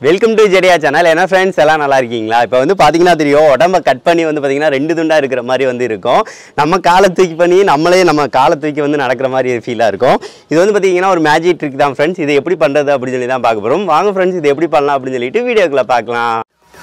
welcome to ஜெடியா channel என்ன friends எல்லாம் நல்லா இருக்கீங்களா இப்போ வந்து பார்த்தீங்கன்னா தெரியும் உடம்ப கட் பண்ணி வந்து பார்த்தீங்கன்னா ரெண்டு துண்டா இருக்கிற மாதிரி வந்து இருக்கும் நம்ம காலை தூக்கி பண்ணி நம்மளே நம்ம காலை தூக்கி வந்து நடக்கிற மாதிரி ஃபீலாக இருக்கும் இது வந்து பார்த்தீங்கன்னா ஒரு மேஜிக் ட்ரிக் தான் ஃப்ரெண்ட்ஸ் இது எப்படி பண்ணுறது அப்படின்னு சொல்லி தான் பார்க்க போகிறோம் வாங்க ஃப்ரெண்ட்ஸ் இது எப்படி பண்ணலாம் அப்படின்னு சொல்லிட்டு வீடியோக்குள்ள பார்க்கலாம்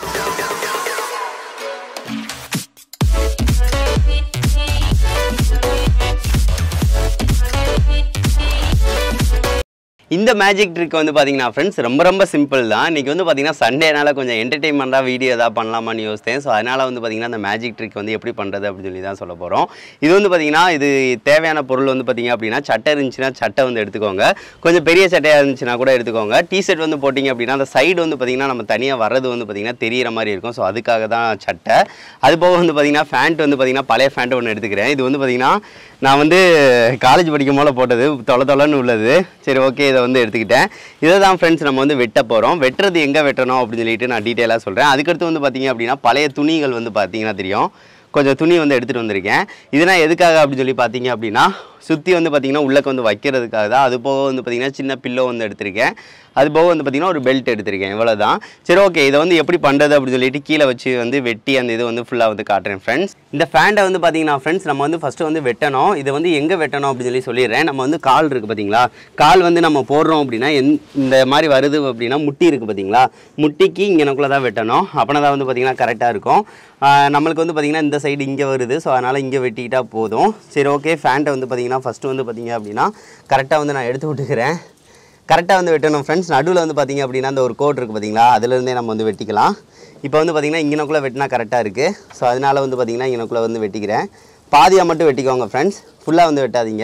இந்த மேஜிக் ட்ரிக் வந்து பார்த்தீங்கன்னா ஃப்ரெண்ட்ஸ் ரொம்ப ரொம்ப சிம்பிள் தான் இன்றைக்கி வந்து பார்த்தீங்கன்னா சண்டேனால கொஞ்சம் என்டர்டெயின்மெண்ட்டாக வீடியோ எதாவது பண்ணலாமான்னு யோசித்தேன் ஸோ அதனால் வந்து பார்த்தீங்கன்னா அந்த மேஜிக் ட்ரிக் வந்து எப்படி பண்ணுறது அப்படின்னு சொல்லி தான் சொல்ல போகிறோம் இது வந்து பார்த்தீங்கன்னா இது தேவையான பொருள் வந்து பார்த்தீங்க அப்படின்னா சட்டை இருந்துச்சுன்னா சட்டை வந்து எடுத்துக்கோங்க கொஞ்சம் பெரிய சட்டையாக இருந்துச்சுன்னா கூட எடுத்துக்கோங்க டிஷர்ட் வந்து போட்டிங்க அப்படின்னா அந்த சைடு வந்து பார்த்தீங்கன்னா நம்ம தனியாக வர்றது வந்து பார்த்தீங்கன்னா தெரியிற மாதிரி இருக்கும் ஸோ அதுக்காக தான் சட்டை அது போக வந்து பார்த்தீங்கன்னா ஃபேண்ட் வந்து பார்த்தீங்கன்னா பழைய ஃபேண்ட் ஒன்று எடுத்துக்கிறேன் இது வந்து பார்த்தீங்கன்னா நான் வந்து காலேஜ் படிக்கும் போல போட்டது தொலை தொலைன்னு உள்ளது சரி ஓகே இதை வந்து எடுத்துக்கிட்டேன் இதை தான் ஃப்ரெண்ட்ஸ் நம்ம வந்து வெட்ட போகிறோம் வெட்டுறது எங்கே வெட்டணும் அப்படின்னு சொல்லிட்டு நான் டீட்டெயிலாக சொல்கிறேன் அதுக்கடுத்து வந்து பார்த்தீங்க அப்படின்னா பழைய துணிகள் வந்து பார்த்தீங்கன்னா தெரியும் கொஞ்சம் துணி வந்து எடுத்துகிட்டு வந்திருக்கேன் இதெல்லாம் எதுக்காக அப்படின்னு சொல்லி பார்த்தீங்க அப்படின்னா சுற்றி வந்து பார்த்தீங்கன்னா உள்ளக்க வந்து வைக்கிறதுக்காக தான் அது போக வந்து பார்த்தீங்கன்னா சின்ன பில்லோ வந்து எடுத்திருக்கேன் அது போக வந்து பார்த்தீங்கன்னா ஒரு பெல்ட் எடுத்திருக்கேன் இவ்வளோ தான் சரி ஓகே இதை வந்து எப்படி பண்ணுறது அப்படின்னு சொல்லிட்டு கீழே வச்சு வந்து வெட்டி அந்த இது வந்து ஃபுல்லாக வந்து காட்டுறேன் ஃப்ரெண்ட்ஸ் இந்த ஃபேண்டை வந்து பார்த்தீங்கன்னா ஃப்ரெண்ட்ஸ் நம்ம வந்து ஃபஸ்ட்டு வந்து வெட்டணும் இதை வந்து எங்கே வெட்டணும் அப்படின்னு சொல்லி சொல்லிடுறேன் நம்ம வந்து கால் இருக்குது பார்த்தீங்களா கால் வந்து நம்ம போடுறோம் அப்படின்னா எந் இந்த மாதிரி வருது அப்படின்னா முட்டி இருக்குது பார்த்தீங்களா முட்டிக்கு இங்கனக்குள்ளே தான் வெட்டணும் அப்படின்னா தான் வந்து பார்த்தீங்கன்னா கரெக்டாக இருக்கும் ஆஹ் நம்மளுக்கு வந்து பார்த்தீங்கன்னா இந்த சைடு இங்கே வருது ஸோ அதனால் இங்கே வெட்டிக்கிட்டால் போதும் சரி ஓகே ஃபேண்ட்டை வந்து பார்த்தீங்கன்னா ஃபஸ்ட்டு வந்து பார்த்தீங்க அப்படின்னா கரெக்டாக வந்து நான் எடுத்து விட்டுக்கிறேன் கரெக்டாக வந்து வெட்டணும் ஃப்ரெண்ட்ஸ் நடுவில் வந்து பார்த்தீங்க அப்படின்னா அந்த ஒரு கோட் இருக்குது பார்த்தீங்களா அதுலேருந்தே நம்ம வந்து வெட்டிக்கலாம் இப்போ வந்து பார்த்தீங்கன்னா இங்கனக்குள்ளே வெட்டினா கரெக்டாக இருக்குது ஸோ அதனால் வந்து பார்த்தீங்கன்னா இங்கனக்குள்ளே வந்து வெட்டிக்கிறேன் பாதியாக மட்டும் வெட்டிக்கோங்க ஃப்ரெண்ட்ஸ் ஃபுல்லாக வந்து வெட்டாதீங்க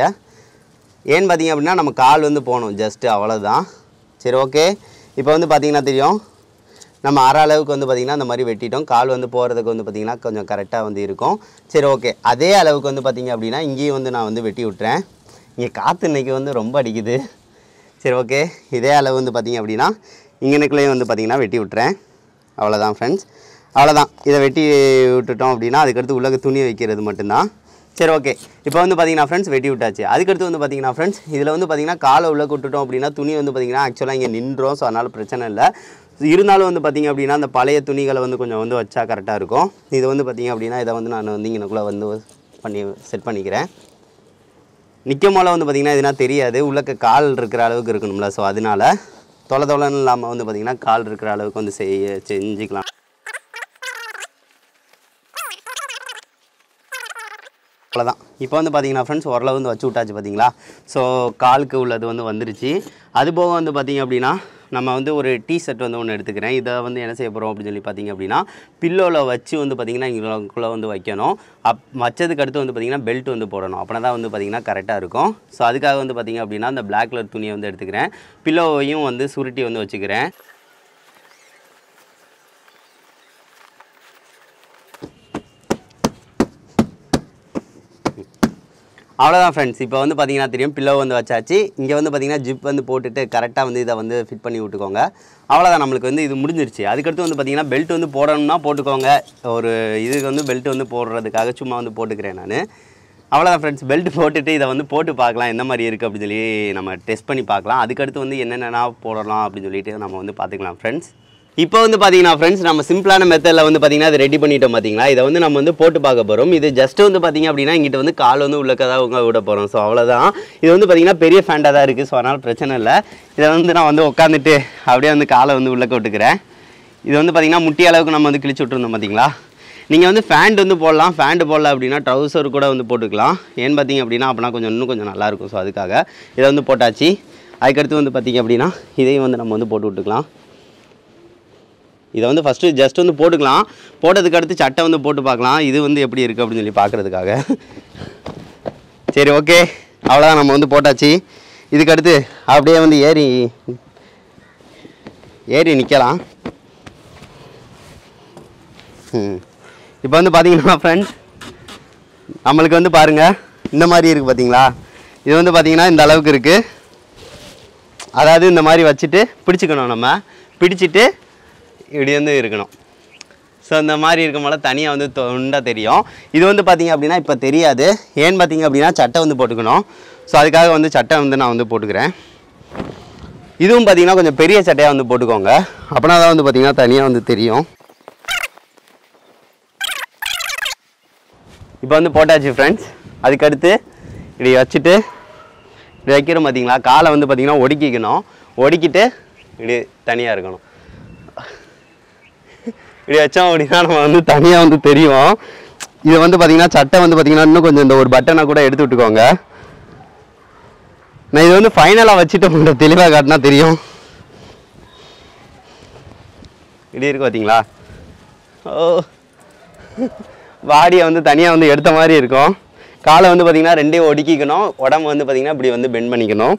ஏன்னு பார்த்தீங்க அப்படின்னா நம்ம கால் வந்து போகணும் ஜஸ்ட்டு அவ்வளோதான் சரி ஓகே இப்போ வந்து பார்த்தீங்கன்னா தெரியும் நம்ம அரை அளவுக்கு வந்து பார்த்திங்கன்னா அந்த மாதிரி வெட்டிட்டோம் கால் வந்து போகிறதுக்கு வந்து பார்த்திங்கன்னா கொஞ்சம் கரெக்டாக வந்து இருக்கும் சரி ஓகே அதே அளவுக்கு வந்து பார்த்திங்க அப்படின்னா இங்கேயும் வந்து நான் வந்து வெட்டி விட்டுறேன் இங்கே காற்று இன்னைக்கு வந்து ரொம்ப அடிக்குது சரி ஓகே இதே அளவு வந்து பார்த்திங்க அப்படின்னா இங்கனக்குள்ளேயும் வந்து பார்த்திங்கன்னா வெட்டி விட்டுறேன் அவ்வளோதான் ஃப்ரெண்ட்ஸ் அவ்வளோதான் இதை வெட்டி விட்டுட்டோம் அப்படின்னா அதுக்கடுத்து உள்ளக துணி வைக்கிறது மட்டும்தான் சரி ஓகே இப்போ வந்து பார்த்தீங்கன்னா ஃப்ரெண்ட்ஸ் வெட்டி விட்டாச்சு அதுக்கடுத்து வந்து பார்த்தீங்கன்னா ஃப்ரெண்ட்ஸ் இதில் வந்து பார்த்தீங்கன்னா காலை உள்ள விட்டுட்டோம் அப்படின்னா துணி வந்து பார்த்தீங்கன்னா ஆக்சுவலாக இங்கே நின்றோம் ஸோ அதனால் பிரச்சனை இல்லை இருந்தாலும் வந்து பார்த்தீங்க அப்படின்னா அந்த பழைய துணிகளை வந்து கொஞ்சம் வந்து வச்சா கரெக்டாக இருக்கும் இது வந்து பார்த்தீங்க அப்படின்னா இதை வந்து நான் வந்து இங்கனக்குள்ளே வந்து பண்ணி செட் பண்ணிக்கிறேன் நிற்கும் போல வந்து பார்த்திங்கன்னா இதுனா தெரியாது உள்ளக்க கால் இருக்கிற அளவுக்கு இருக்கணும்ல ஸோ அதனால தொலை தொலைன்னு இல்லாமல் வந்து பார்த்திங்கன்னா கால் இருக்கிற அளவுக்கு வந்து செய்ய செஞ்சுக்கலாம் அவ்வளோதான் இப்போ வந்து பார்த்தீங்கன்னா ஃப்ரெண்ட்ஸ் ஓரளவு வந்து வச்சு விட்டாச்சு பார்த்தீங்களா ஸோ காலுக்கு உள்ளது வந்து வந்துருச்சு அது போக வந்து பார்த்தீங்க அப்படின்னா நம்ம வந்து ஒரு டீ ஷர்ட் வந்து ஒன்று எடுத்துக்கிறேன் இதை வந்து என்ன செய்ய போகிறோம் அப்படின்னு சொல்லி பார்த்தீங்க அப்படின்னா பில்லோவில் வச்சு வந்து பார்த்திங்கன்னா இங்கக்குள்ளே வந்து வைக்கணும் அப் வச்சதுக்கு அடுத்து வந்து பார்த்திங்கன்னா பெல்ட் வந்து போடணும் அப்படின்னா தான் வந்து பார்த்திங்கன்னா கரெக்டாக இருக்கும் ஸோ அதுக்காக வந்து பார்த்திங்க அப்படின்னா அந்த பிளாக் கலர் துணியை வந்து எடுத்துக்கிறேன் பில்லோவையும் வந்து சுருட்டி வந்து வச்சுக்கிறேன் அவ்வளோதான் ஃப்ரெண்ட்ஸ் இப்போ வந்து பார்த்தீங்கன்னா தெரியும் பில்லோ வந்து வச்சாச்சு இங்கே வந்து பார்த்தீங்கன்னா ஜிப் வந்து போட்டுட்டு கரெக்டாக வந்து இதை வந்து ஃபிட் பண்ணி விட்டுக்கோங்க அவ்வளோதான் நம்மளுக்கு வந்து இது முடிஞ்சிருச்சு அதுக்கடுத்து வந்து பார்த்தீங்கன்னா பெல்ட் வந்து போடணும்னா போட்டுக்கோங்க ஒரு இதுக்கு வந்து பெல்ட் வந்து போடுறதுக்காக சும்மா வந்து போட்டுக்கிறேன் நான் அவ்வளோதான் ஃப்ரெண்ட்ஸ் பெல்ட் போட்டுட்டு இதை வந்து போட்டு பார்க்கலாம் எந்த மாதிரி இருக்குது அப்படின்னு சொல்லி நம்ம டெஸ்ட் பண்ணி பார்க்கலாம் அதுக்கடுத்து வந்து என்னென்னா போடலாம் அப்படின்னு சொல்லிட்டு நம்ம வந்து பார்த்துக்கலாம் ஃப்ரெண்ட்ஸ் இப்போ வந்து பார்த்தீங்கன்னா ஃப்ரெண்ட்ஸ் நம்ம சிம்பிளான மெத்தடில் வந்து பார்த்தீங்கன்னா அதை ரெடி பண்ணிட்டோம் பார்த்தீங்களா இதை வந்து நம்ம வந்து போட்டு பார்க்க போகிறோம் இது ஜஸ்ட் வந்து பார்த்தீங்க அப்படின்னா இங்கிட்ட வந்து கால் வந்து உள்ளக்க தான் உங்க விட போகிறோம் ஸோ அவ்வளோதான் இது வந்து பார்த்தீங்கன்னா பெரிய ஃபேண்டாக தான் இருக்குது ஸோ அதனால் பிரச்சனை இல்லை இதை வந்து நான் வந்து உட்காந்துட்டு அப்படியே வந்து காலை வந்து உள்ளக்க விட்டுக்கிறேன் இது வந்து பார்த்தீங்கன்னா முட்டி அளவுக்கு நம்ம வந்து கிழிச்சு விட்டுருந்தோம் பார்த்தீங்களா நீங்கள் வந்து ஃபேண்ட் வந்து போடலாம் ஃபேண்ட் போடல அப்படின்னா ட்ரௌசர் கூட வந்து போட்டுக்கலாம் ஏன்னு பார்த்தீங்க அப்படின்னா அப்படின்னா கொஞ்சம் இன்னும் கொஞ்சம் நல்லாயிருக்கும் ஸோ அதுக்காக இதை வந்து போட்டாச்சு அதுக்கடுத்து வந்து பார்த்தீங்க அப்படின்னா இதையும் வந்து நம்ம வந்து போட்டு விட்டுக்கலாம் இதை வந்து ஃபஸ்ட்டு ஜஸ்ட் வந்து போட்டுக்கலாம் போட்டதுக்கு அடுத்து சட்டை வந்து போட்டு பார்க்கலாம் இது வந்து எப்படி இருக்குது அப்படின்னு சொல்லி பார்க்குறதுக்காக சரி ஓகே அவ்வளோதான் நம்ம வந்து போட்டாச்சு இதுக்கு அடுத்து அப்படியே வந்து ஏறி ஏறி நிற்கலாம் ம் இப்போ வந்து பார்த்தீங்கன்னா ஃப்ரெண்ட்ஸ் நம்மளுக்கு வந்து பாருங்கள் இந்த மாதிரி இருக்குது பார்த்தீங்களா இது வந்து பார்த்தீங்கன்னா இந்த அளவுக்கு இருக்குது அதாவது இந்த மாதிரி வச்சுட்டு பிடிச்சிக்கணும் நம்ம பிடிச்சிட்டு இப்படி வந்து இருக்கணும் ஸோ இந்த மாதிரி இருக்கும் போல தனியாக வந்து தொண்டா தெரியும் இது வந்து பார்த்தீங்க அப்படின்னா இப்போ தெரியாது ஏன்னு பார்த்தீங்க அப்படின்னா சட்டை வந்து போட்டுக்கணும் ஸோ அதுக்காக வந்து சட்டை வந்து நான் வந்து போட்டுக்கிறேன் இதுவும் பார்த்தீங்கன்னா கொஞ்சம் பெரிய சட்டையாக வந்து போட்டுக்கோங்க அப்படின்னா தான் வந்து பார்த்தீங்கன்னா தனியாக வந்து தெரியும் இப்போ வந்து போட்டாச்சு ஃப்ரெண்ட்ஸ் அதுக்கடுத்து இப்படி வச்சுட்டு இப்படி வைக்கிறோம் பார்த்தீங்களா காலை வந்து பார்த்தீங்கன்னா ஒடுக்கிக்கணும் ஒடுக்கிட்டு இப்படி தனியாக இருக்கணும் இப்படி வச்சோம் அப்படின்னா நம்ம வந்து தனியாக வந்து தெரியும் இது வந்து பார்த்தீங்கன்னா சட்டை வந்து பார்த்தீங்கன்னா இன்னும் கொஞ்சம் இந்த ஒரு பட்டனை கூட எடுத்து விட்டுக்கோங்க நான் இது வந்து ஃபைனலாக வச்சுட்டு உங்களுக்கு தெளிவாக காட்டினா தெரியும் இப்படி இருக்கு பார்த்தீங்களா ஓ பாடியை வந்து தனியாக வந்து எடுத்த மாதிரி இருக்கும் காலை வந்து பார்த்தீங்கன்னா ரெண்டையும் ஒடுக்கிக்கணும் உடம்பு வந்து பார்த்தீங்கன்னா இப்படி வந்து பெண்ட் பண்ணிக்கணும்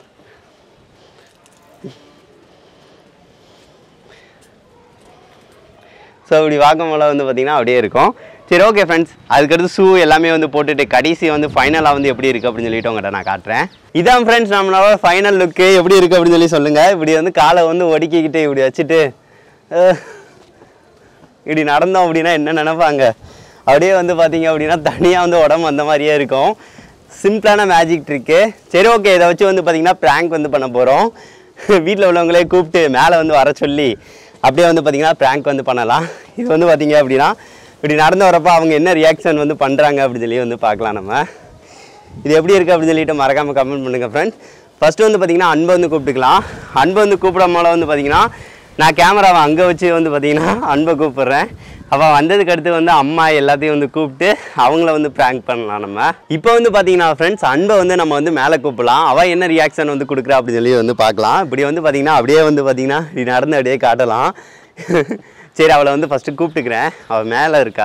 ஸோ இப்படி வாக்குமூலம் வந்து பார்த்தீங்கன்னா அப்படியே இருக்கும் சரி ஓகே ஃப்ரெண்ட்ஸ் அதுக்கடுத்து ஷூ எல்லாமே வந்து போட்டுட்டு கடைசி வந்து ஃபைனலாக வந்து எப்படி இருக்குது அப்படின்னு சொல்லிட்டு உங்கள்கிட்ட நான் காட்டுறேன் இதான் ஃப்ரெண்ட்ஸ் நம்மளோட ஃபைனல் லுக்கு எப்படி இருக்குது அப்படின்னு சொல்லி சொல்லுங்கள் இப்படி வந்து காலை வந்து ஒடுக்கிக்கிட்டு இப்படி வச்சுட்டு அஹ், இப்படி நடந்தோம் அப்படின்னா என்ன நினைப்பாங்க அப்படியே வந்து பார்த்தீங்க அப்படின்னா தனியாக வந்து உடம்பு அந்த மாதிரியே இருக்கும் சிம்பிளான மேஜிக் ட்ரிக்கு சரி ஓகே இதை வச்சு வந்து பார்த்தீங்கன்னா ப்ராங்க் வந்து பண்ண போகிறோம் வீட்டில் உள்ளவங்களே கூப்பிட்டு மேலே வந்து வர சொல்லி அப்படியே வந்து பார்த்தீங்கன்னா ப்ராங்க் வந்து பண்ணலாம் இது வந்து பார்த்தீங்க அப்படின்னா இப்படி நடந்து வரப்போ அவங்க என்ன ரியாக்ஷன் வந்து பண்ணுறாங்க அப்படின்னு சொல்லி வந்து பார்க்கலாம் நம்ம இது எப்படி இருக்குது அப்படின்னு சொல்லிட்டு மறக்காமல் கமெண்ட் பண்ணுங்கள் ஃப்ரெண்ட்ஸ் ஃபஸ்ட்டு வந்து பார்த்தீங்கன்னா அன்பை வந்து கூப்பிட்டுக்கலாம் அன்பை வந்து கூப்பிடும் போல வந்து பார்த்தீங்கன்னா நான் கேமராவை அங்கே வச்சு வந்து பார்த்தீங்கன்னா அன்பை கூப்பிட்றேன் அவள் வந்ததுக்கு அடுத்து வந்து அம்மா எல்லாத்தையும் வந்து கூப்பிட்டு அவங்கள வந்து ப்ராங்க் பண்ணலாம் நம்ம இப்போ வந்து பார்த்தீங்கன்னா ஃப்ரெண்ட்ஸ் அன்பை வந்து நம்ம வந்து மேலே கூப்பிடலாம் அவள் என்ன ரியாக்ஷன் வந்து கொடுக்குறா அப்படின்னு சொல்லி வந்து பார்க்கலாம் இப்படி வந்து பார்த்தீங்கன்னா அப்படியே வந்து பார்த்தீங்கன்னா இப்படி நடந்து அப்படியே காட்டலாம் சரி அவளை வந்து ஃபஸ்ட்டு கூப்பிட்டுக்கிறேன் அவள் மேலே இருக்கா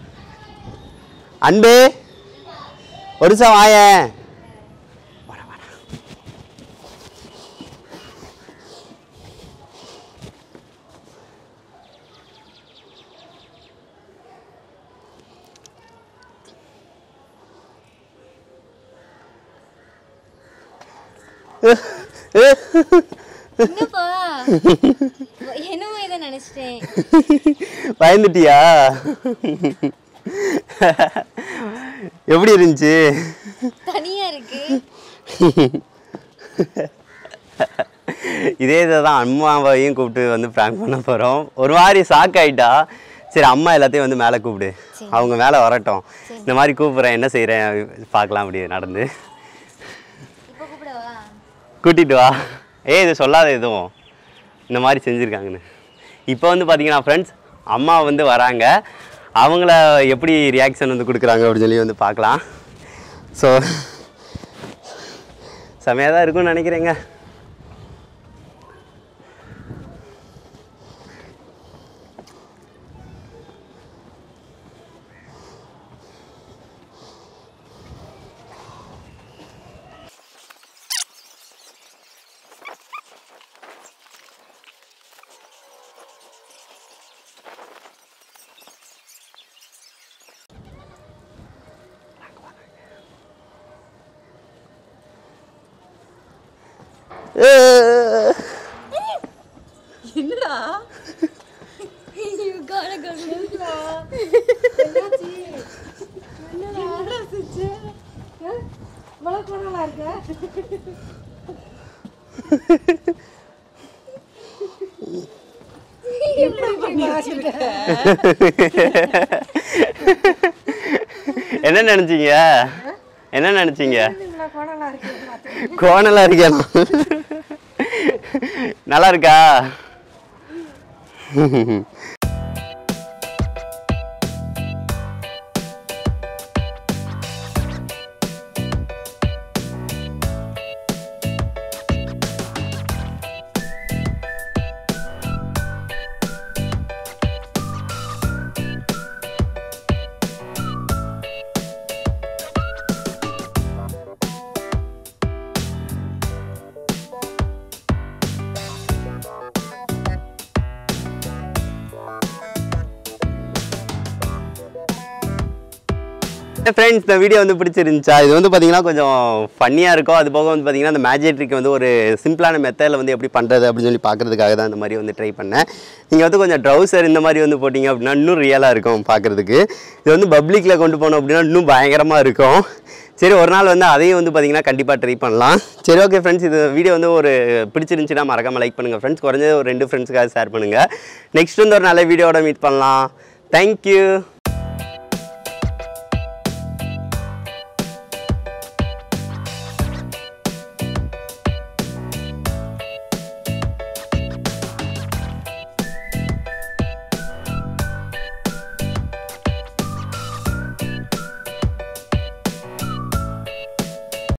அன்பு ஒரு நிமிஷம் வாயேன் என்னப்பா என்னமோ இதை நினைச்சிட்டேன் பயந்துட்டியா எப்படி இருந்துச்சு தனியா இருக்கு இதே இதை தான் அம்மாவையும் கூப்பிட்டு வந்து ப்ராங்க் பண்ண போகிறோம் ஒரு மாதிரி ஷாக் ஆயிட்டா சரி அம்மா எல்லாத்தையும் வந்து மேலே கூப்பிடு அவங்க மேலே வரட்டும் இந்த மாதிரி கூப்பிட்றேன் என்ன செய்கிறேன் பார்க்கலாம் அப்படி நடந்து இப்போ கூப்பிடவா கூட்டிட்டு வா ஏய் இது சொல்லாத எதுவும் இந்த மாதிரி செஞ்சுருக்காங்கன்னு இப்போ வந்து பார்த்தீங்கன்னா ஃப்ரெண்ட்ஸ் அம்மா வந்து வராங்க அவங்கள எப்படி ரியாக்ஷன் வந்து கொடுக்குறாங்க அப்படின்னு சொல்லி வந்து பார்க்கலாம் ஸோ செமையாக தான் இருக்கும்னு நினைக்கிறேங்க என்னடா You gotta go என்னடா என்னாச்சு என்னடா சுச்சு மழை போனலா இருக்க என்ன நினைச்சீங்க என்ன நினைச்சீங்க கோணலா இருக்கேன் நல்லா இருக்கா ஃப்ரெண்ட்ஸ் இந்த வீடியோ வந்து பிடிச்சிருந்துச்சா இது வந்து பார்த்தீங்கன்னா கொஞ்சம் ஃபன்னியாக இருக்கும் அது போக வந்து பார்த்தீங்கன்னா அந்த மேஜிக் ட்ரிக் வந்து ஒரு சிம்பிளான மெத்தடில் வந்து எப்படி பண்ணுறது அப்படின்னு சொல்லி பார்க்குறதுக்காக தான் இந்த மாதிரி வந்து ட்ரை பண்ணேன் நீங்கள் வந்து கொஞ்சம் ட்ரௌசர் இந்த மாதிரி வந்து போட்டிங்க அப்படின்னா இன்னும் ரியலாக இருக்கும் பார்க்குறதுக்கு இது வந்து பப்ளிக்கில் கொண்டு போனோம் அப்படின்னா இன்னும் பயங்கரமாக இருக்கும் சரி ஒரு நாள் வந்து அதையும் வந்து பார்த்தீங்கன்னா கண்டிப்பாக ட்ரை பண்ணலாம் சரி ஓகே ஃப்ரெண்ட்ஸ் இது வீடியோ வந்து ஒரு பிடிச்சிருந்துச்சுன்னா மறக்காமல் லைக் பண்ணுங்கள் ஃப்ரெண்ட்ஸ் குறைஞ்சது ஒரு ரெண்டு ஃப்ரெண்ட்ஸுக்காக ஷேர் பண்ணுங்கள் நெக்ஸ்ட் வந்து ஒரு நல்ல வீடியோட மீட் பண்ணலாம் தேங்க்யூ